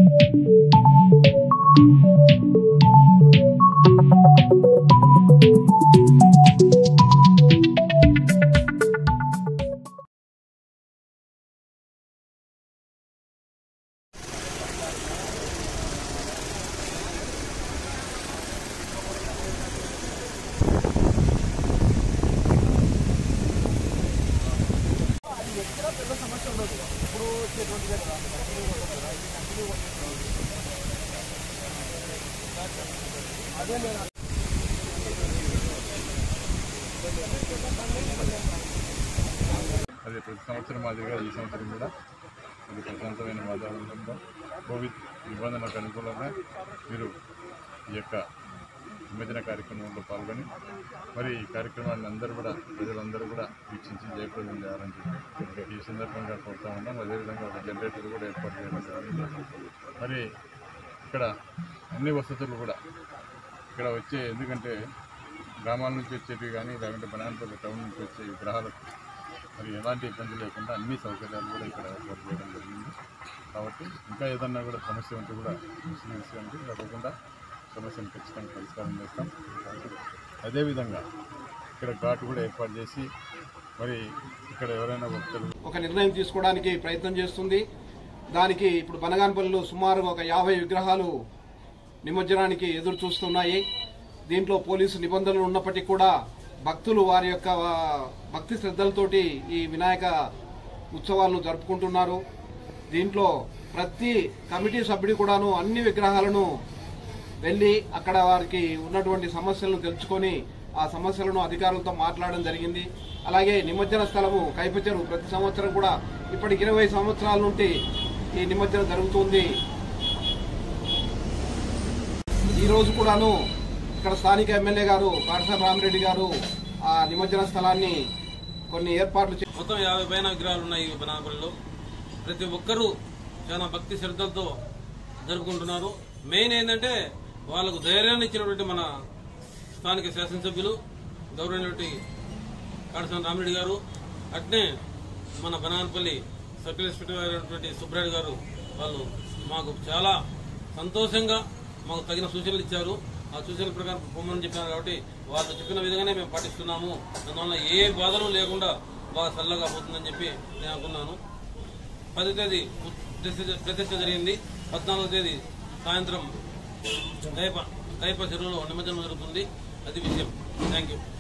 అది ప్రతి సంవత్సరం మాదిరిగా ఈ సంవత్సరం కూడా ఇది ప్రశాంతమైన వాతావరణంలో కోవిడ్ నిబంధనలకు అనుకూలంగా మీరు ఈ యొక్క నిమజ్జన కార్యక్రమంలో పాల్గొని మరి ఈ కార్యక్రమాన్ని అందరూ కూడా ప్రజలందరూ కూడా వీక్షించి జయప్రదం చేయాలని చెప్పి ఈ సందర్భంగా కోరుతా ఉన్నాం అదేవిధంగా ఒక జనరేటర్ కూడా ఏర్పాటు చేయడం జరిగింది మరి ఇక్కడ అన్ని వసతులు కూడా ఇక్కడ వచ్చే ఎందుకంటే గ్రామాల నుంచి వచ్చేవి కానీ లేకుంటే బనాన్పల్లి టౌన్ నుంచి వచ్చే విగ్రహాలకు మరి ఎలాంటి ఇబ్బంది లేకుండా అన్ని సౌకర్యాలు కూడా ఇక్కడ ఏర్పాటు చేయడం జరిగింది కాబట్టి ఇంకా ఏదన్నా కూడా సమస్య ఉంటే కూడా ముస్లిమ్స్ అంటే తప్పకుండా సమస్యను ఖచ్చితంగా పరిష్కారం చేస్తాం అదేవిధంగా ఇక్కడ ఘాట్ కూడా ఏర్పాటు చేసి మరి ఇక్కడ ఎవరైనా భక్తులు ఒక నిర్ణయం తీసుకోవడానికి ప్రయత్నం చేస్తుంది దానికి ఇప్పుడు బనగానపల్లిలో సుమారు ఒక యాభై విగ్రహాలు నిమజ్జనానికి ఎదురు చూస్తున్నాయి దీంట్లో పోలీసు నిబంధనలు ఉన్నప్పటికీ కూడా భక్తులు వారి యొక్క ఆ, భక్తి శ్రద్ధలతోటి ఈ వినాయక ఉత్సవాలను జరుపుకుంటున్నారు దీంట్లో ప్రతి కమిటీ సభ్యుడు కూడాను అన్ని విగ్రహాలను వెళ్లి అక్కడ వారికి ఉన్నటువంటి సమస్యలను తెలుసుకొని ఆ సమస్యలను అధికారులతో మాట్లాడడం జరిగింది అలాగే నిమజ్జన స్థలము కైపచెరు ప్రతి సంవత్సరం కూడా ఇప్పటికి ఇరవై సంవత్సరాల నుండి ఈ నిమజ్జనం జరుగుతుంది ఈ రోజు కూడాను ఇక్కడ స్థానిక ఎమ్మెల్యే గారు పాఠశాల రామిరెడ్డి గారు ఆ నిమజ్జన స్థలాన్ని కొన్ని ఏర్పాట్లు చే- మొత్తం యాభై పైన విగ్రహాలు ఉన్నాయి ఈ బనాపల్లిలో ప్రతి ఒక్కరూ చాలా భక్తి శ్రద్ధలతో జరుపుకుంటున్నారు మెయిన్ ఏంటంటే వాళ్ళకు ధైర్యాన్ని ఇచ్చినటువంటి మన స్థానిక శాసనసభ్యులు గౌరవనటువంటి కాడసాని రామిరెడ్డి గారు అట్నే మన బనానపల్లి సర్కిల్ ఇన్స్పెక్టర్ అయినటువంటి సుబ్రాయుడు గారు వాళ్ళు మాకు చాలా సంతోషంగా మాకు తగిన సూచనలు ఇచ్చారు ఆ సూచనల ప్రకారం పొమ్మని చెప్పారు కాబట్టి వాళ్ళు చెప్పిన విధంగానే మేము పాటిస్తున్నాము అందువల్ల ఏ బాధలు లేకుండా బాగా చల్లగా పోతుందని చెప్పి నేను అనుకున్నాను పది తేదీ ప్రతిష్ఠ ప్రతిష్ఠ జరిగింది పద్నాలుగో తేదీ సాయంత్రం కైప కైప చెరువులో నిమజ్జనం జరుగుతుంది అది విషయం థ్యాంక్ యూ